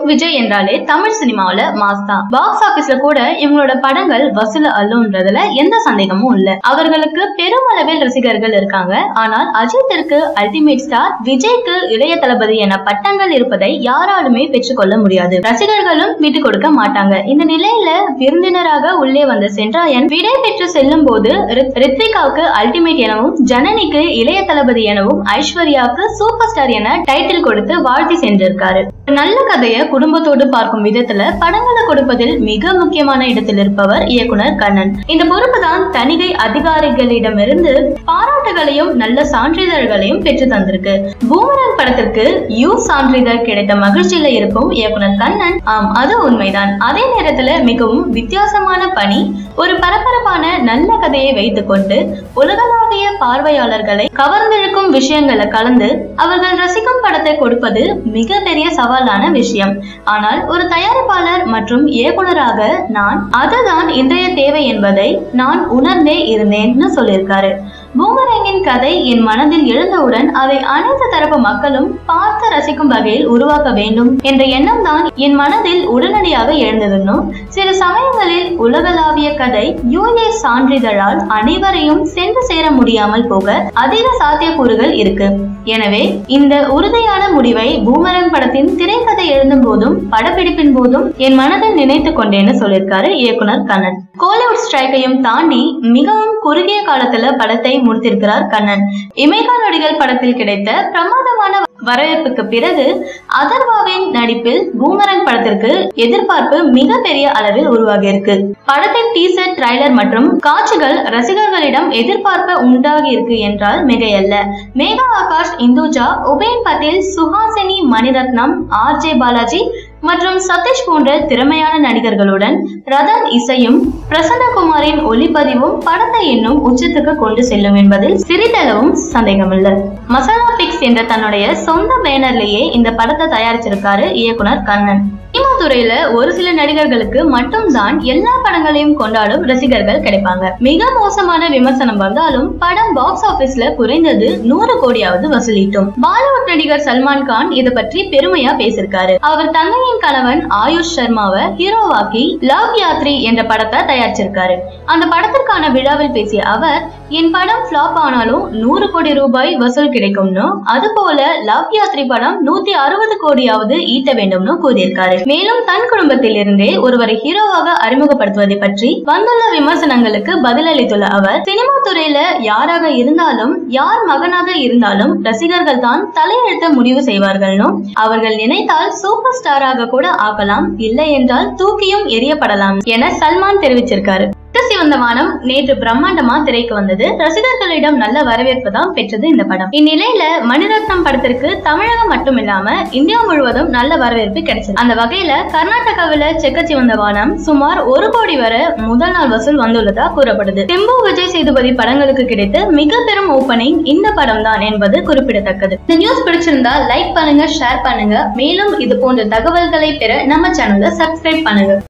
விஜய் என்றாலே தமிழ் சினிமாவுல மாஸ் தான் பாக்ஸ் ஆபீஸ்ல கூட இவங்களோட படங்கள் வசூல அள்ளுன்றதுல எந்த சந்தேகமும் இல்ல அவர்களுக்கு பெருமளவில் ரசிகர்கள் இருக்காங்க ஆனால் அஜித்திற்கு அல்டிமேட் ஸ்டார் விஜய்க்கு இளைய தளபதி என பட்டங்கள் இருப்பதை யாராலுமே பெற்றுக்கொள்ள முடியாது ரசிகர்களும் விட்டு கொடுக்க மாட்டாங்க இந்த நிலையில விருந்தினராக உள்ளே வந்த சென்றாயன் விடை பெற்று செல்லும் போது ரித்விகாவுக்கு அல்டிமேட் எனவும் ஜனனிக்கு இளைய தளபதி எனவும் ஐஸ்வர்யாவுக்கு சூப்பர் ஸ்டார் என டைட்டில் கொடுத்து வாழ்த்தி சென்றிருக்காரு ஒரு நல்ல கதையை குடும்பத்தோடு பார்க்கும் விதத்துல படங்களை கொடுப்பதில் மிக முக்கியமான இடத்தில் இருப்பவர் இயக்குனர் கண்ணன் இந்த பொறுப்பு தான் தணிகை அதிகாரிகளிடமிருந்து பாராட்டுகளையும் நல்ல சான்றிதழ்களையும் பெற்று தந்திருக்கு பூமரன் படத்திற்கு யூ சான்றிதழ் கிடைத்த மகிழ்ச்சியில இருக்கும் இயக்குனர் கண்ணன் ஆம் அது உண்மைதான் அதே நேரத்துல மிகவும் வித்தியாசமான பணி ஒரு பரபரப்பான நல்ல கதையை வைத்துக்கொண்டு உலகளாவிய பார்வையாளர்களை கவர்ந்திழுக்கும் விஷயங்களை கலந்து அவர்கள் ரசிக்கும் படத்தை கொடுப்பது மிகப்பெரிய சவாலான விஷயம் ஆனால் ஒரு தயாரிப்பாளர் மற்றும் இயக்குனராக நான் அதுதான் இன்றைய தேவை என்பதை நான் உணர்ந்தே இருந்தேன்னு சொல்லியிருக்காரு பூமரங்கின் கதை என் மனதில் எழுந்தவுடன் அதை அனைத்து தரப்பு மக்களும் பார்த்து ரசிக்கும் வகையில் உருவாக்க வேண்டும் என்ற எண்ணம் தான் என் மனதில் உடனடியாக எழுந்ததுன்னும் சில சமயங்களில் உலகளாவிய கதை யூஏ சான்றிதழால் அனைவரையும் சென்று சேர முடியாமல் போக அதிக சாத்தியக்கூறுகள் இருக்கு எனவே இந்த உறுதியான முடிவை பூமரன் படத்தின் திரைக்கதை எழுதும் போதும் படப்பிடிப்பின் போதும் என் மனதில் நினைத்து கொண்டேன்னு சொல்லியிருக்காரு இயக்குனர் கண்ணன் கோலிவுட் ஸ்ட்ரைக்கையும் தாண்டி மிகவும் குறுகிய காலத்துல படத்தை முடித்திருக்கிறார் கண்ணன் இமைகா நொடிகள் படத்தில் கிடைத்த பிரமாதமான வரவேற்புக்கு பிறகு அதர்வாவின் நடிப்பில் பூமரன் படத்திற்கு எதிர்பார்ப்பு மிகப்பெரிய அளவில் உருவாகியிருக்கு படத்தின் டீசர் ட்ரைலர் மற்றும் காட்சிகள் ரசிகர்களிடம் எதிர்பார்ப்பு உண்டாகி இருக்கு என்றால் மிகையல்ல மேகா ஆகாஷ் இந்துஜா உபேன் பட்டேல் சுஹாசினி மணிரத்னம் ஆர் ஜே பாலாஜி மற்றும் சதீஷ் போன்ற திறமையான நடிகர்களுடன் ரதன் இசையும் பிரசன்னகுமாரின் ஒளிப்பதிவும் படத்தை இன்னும் உச்சத்துக்கு கொண்டு செல்லும் என்பதில் சிறிதளவும் சந்தேகமில்லை மசாலா பிக்ஸ் என்ற தன்னுடைய சொந்த பேனர்லேயே இந்த படத்தை தயாரிச்சிருக்காரு இயக்குனர் கண்ணன் சினிமா துறையில ஒரு சில நடிகர்களுக்கு மட்டும்தான் எல்லா படங்களையும் கொண்டாடும் ரசிகர்கள் கிடைப்பாங்க மிக மோசமான விமர்சனம் வந்தாலும் படம் பாக்ஸ் ஆபீஸ்ல குறைந்தது நூறு கோடியாவது வசூலிட்டும் பாலிவுட் நடிகர் சல்மான் கான் இதை பற்றி பெருமையா பேசியிருக்காரு அவர் தங்கையின் கணவன் ஆயுஷ் சர்மாவை ஹீரோவாக்கி லவ் யாத்ரி என்ற படத்தை தயாரிச்சிருக்காரு அந்த படத்திற்கான விழாவில் பேசிய அவர் என் படம் ஃபிளாப் ஆனாலும் நூறு கோடி ரூபாய் வசூல் கிடைக்கும்னு அது போல லவ் யாத்ரி படம் நூத்தி அறுபது கோடியாவது ஈட்ட வேண்டும்னு கூறியிருக்காரு மேலும் தன் குடும்பத்தில் இருந்தே ஒருவரை ஹீரோவாக அறிமுகப்படுத்துவதை பற்றி வந்துள்ள விமர்சனங்களுக்கு பதிலளித்துள்ள அவர் சினிமா துறையில யாராக இருந்தாலும் யார் மகனாக இருந்தாலும் ரசிகர்கள் தான் தலையெழுத்த முடிவு செய்வார்கள்னும் அவர்கள் நினைத்தால் சூப்பர் ஸ்டாராக கூட ஆக்கலாம் இல்லை என்றால் தூக்கியும் எரியப்படலாம் என சல்மான் தெரிவிச்சிருக்காரு சிவந்த வானம் நேற்று பிரம்மாண்டமா திரைக்கு வந்தது ரசிகர்களிடம் நல்ல வரவேற்பு தான் பெற்றது இந்த படம் இந்நிலையில மணிரத்னம் படத்திற்கு தமிழகம் மட்டும் இல்லாம இந்தியா முழுவதும் நல்ல வரவேற்பு கிடைச்சது அந்த வகையில கர்நாடகாவில செக்க சிவந்த வானம் சுமார் ஒரு கோடி வரை முதல் நாள் வசூல் வந்துள்ளதா கூறப்படுது செம்பு விஜய் சேதுபதி படங்களுக்கு கிடைத்த மிக பெரும் ஓப்பனிங் இந்த படம் தான் என்பது குறிப்பிடத்தக்கது இந்த நியூஸ் பிடிச்சிருந்தா லைக் பண்ணுங்க ஷேர் பண்ணுங்க மேலும் இது போன்ற தகவல்களை பெற நம்ம சேனலை சப்ஸ்கிரைப் பண்ணுங்க